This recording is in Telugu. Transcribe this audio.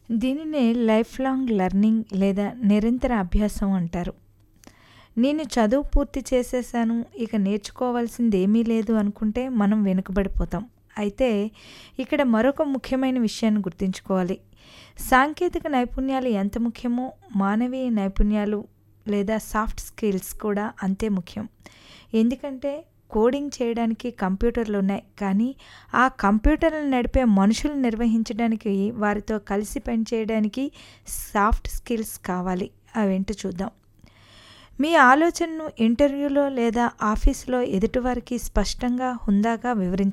దీనినే లైఫ్ లాంగ్ లెర్నింగ్ లేదా నిరంతర అభ్యాసం అంటారు నేను చదువు పూర్తి చేసేసాను ఇక నేర్చుకోవాల్సింది ఏమీ లేదు అనుకుంటే మనం వెనుకబడిపోతాం అయితే ఇక్కడ మరొక ముఖ్యమైన విషయాన్ని గుర్తుంచుకోవాలి సాంకేతిక నైపుణ్యాలు ఎంత ముఖ్యమో మానవీయ నైపుణ్యాలు లేదా సాఫ్ట్ స్కిల్స్ కూడా అంతే ముఖ్యం ఎందుకంటే కోడింగ్ చేయడానికి కంప్యూటర్లు ఉన్నాయి కానీ ఆ కంప్యూటర్లను నడిపే మనుషులు నిర్వహించడానికి వారితో కలిసి పనిచేయడానికి సాఫ్ట్ స్కిల్స్ కావాలి అవేంటో చూద్దాం మీ ఆలోచనను ఇంటర్వ్యూలో లేదా ఆఫీసులో ఎదుటివారికి స్పష్టంగా హుందాగా వివరించ